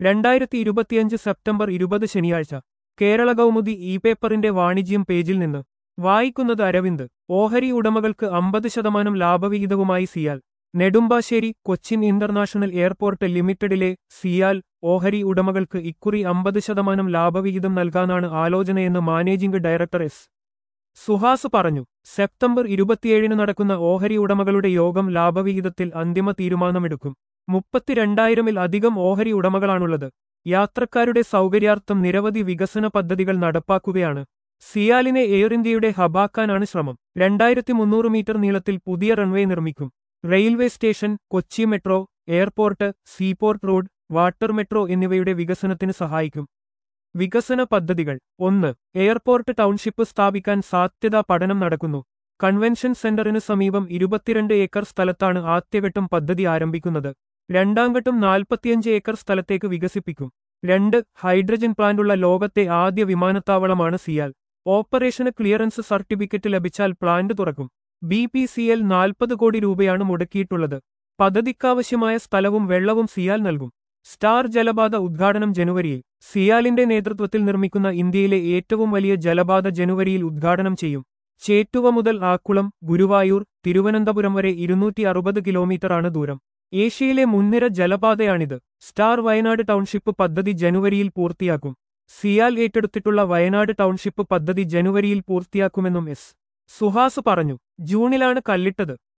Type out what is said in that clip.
രണ്ടായിരത്തി ഇരുപത്തിയഞ്ച് സെപ്റ്റംബർ ഇരുപത് ശനിയാഴ്ച കേരള കൗമുദി ഇ പേപ്പറിന്റെ വാണിജ്യം പേജിൽ നിന്ന് വായിക്കുന്നത് അരവിന്ദ് ഓഹരി ഉടമകൾക്ക് അമ്പത് ശതമാനം ലാഭവിഹിതവുമായി സിയാൽ നെടുമ്പാശ്ശേരി കൊച്ചിൻ ഇന്റർനാഷണൽ എയർപോർട്ട് ലിമിറ്റഡിലെ സിയാൽ ഓഹരി ഉടമകൾക്ക് ഇക്കുറി അമ്പത് ശതമാനം ലാഭവിഹിതം നൽകാനാണ് ആലോചനയെന്ന് മാനേജിംഗ് ഡയറക്ടർ എസ് സുഹാസ് പറഞ്ഞു സെപ്റ്റംബർ ഇരുപത്തിയേഴിന് നടക്കുന്ന ഓഹരി ഉടമകളുടെ യോഗം ലാഭവിഹിതത്തിൽ അന്തിമ തീരുമാനമെടുക്കും മുപ്പത്തിരണ്ടായിരമിൽ അധികം ഓഹരി ഉടമകളാണുള്ളത് യാത്രക്കാരുടെ സൗകര്യാർത്ഥം നിരവധി വികസന പദ്ധതികൾ നടപ്പാക്കുകയാണ് സിയാലിനെ എയർ ഇന്ത്യയുടെ ഹബാക്കാനാണ് ശ്രമം രണ്ടായിരത്തി മുന്നൂറ് മീറ്റർ നീളത്തിൽ പുതിയ റൺവേ നിർമ്മിക്കും railway station Kochi metro airport seaport road water metro എന്നിവയുടെ വികസനത്തിന് സഹായിക്കും വികസന പദ്ധതികൾ ഒന്ന് എയർപോർട്ട് ടൗൺഷിപ്പ് സ്ഥാപിക്കാൻ സാധ്യതാ പഠനം നടക്കുന്നു കൺവെൻഷൻ സെന്ററിന് സമീപം ഇരുപത്തിരണ്ട് ഏക്കർ സ്ഥലത്താണ് ആദ്യഘട്ടം പദ്ധതി ആരംഭിക്കുന്നത് രണ്ടാം ഘട്ടം നാൽപ്പത്തിയഞ്ച് ഏക്കർ സ്ഥലത്തേക്ക് വികസിപ്പിക്കും രണ്ട് ഹൈഡ്രജൻ പ്ലാന്റുള്ള ലോകത്തെ ആദ്യ വിമാനത്താവളമാണ് സിയാൽ ഓപ്പറേഷന് ക്ലിയറൻസ് സർട്ടിഫിക്കറ്റ് ലഭിച്ചാൽ പ്ലാന്റ് തുറക്കും ബി പി സി എൽ നാൽപ്പത് കോടി രൂപയാണ് മുടക്കിയിട്ടുള്ളത് പദ്ധതിക്കാവശ്യമായ സ്ഥലവും വെള്ളവും സിയാൽ നൽകും സ്റ്റാർ ജലപാത ഉദ്ഘാടനം ജനുവരിയിൽ സിയാലിന്റെ നേതൃത്വത്തിൽ നിർമ്മിക്കുന്ന ഇന്ത്യയിലെ ഏറ്റവും വലിയ ജലപാത ജനുവരിയിൽ ഉദ്ഘാടനം ചെയ്യും ചേറ്റുവ മുതൽ ആക്കുളം ഗുരുവായൂർ തിരുവനന്തപുരം വരെ ഇരുന്നൂറ്റി അറുപത് കിലോമീറ്ററാണ് ദൂരം ഏഷ്യയിലെ മുൻനിര ജലപാതയാണിത് സ്റ്റാർ വയനാട് ടൗൺഷിപ്പ് പദ്ധതി ജനുവരിയിൽ പൂർത്തിയാക്കും സിയാൽ ഏറ്റെടുത്തിട്ടുള്ള വയനാട് ടൗൺഷിപ്പ് പദ്ധതി ജനുവരിയിൽ പൂർത്തിയാക്കുമെന്നും എസ് സുഹാസ് പറഞ്ഞു ജൂണിലാണ് കല്ലിട്ടത്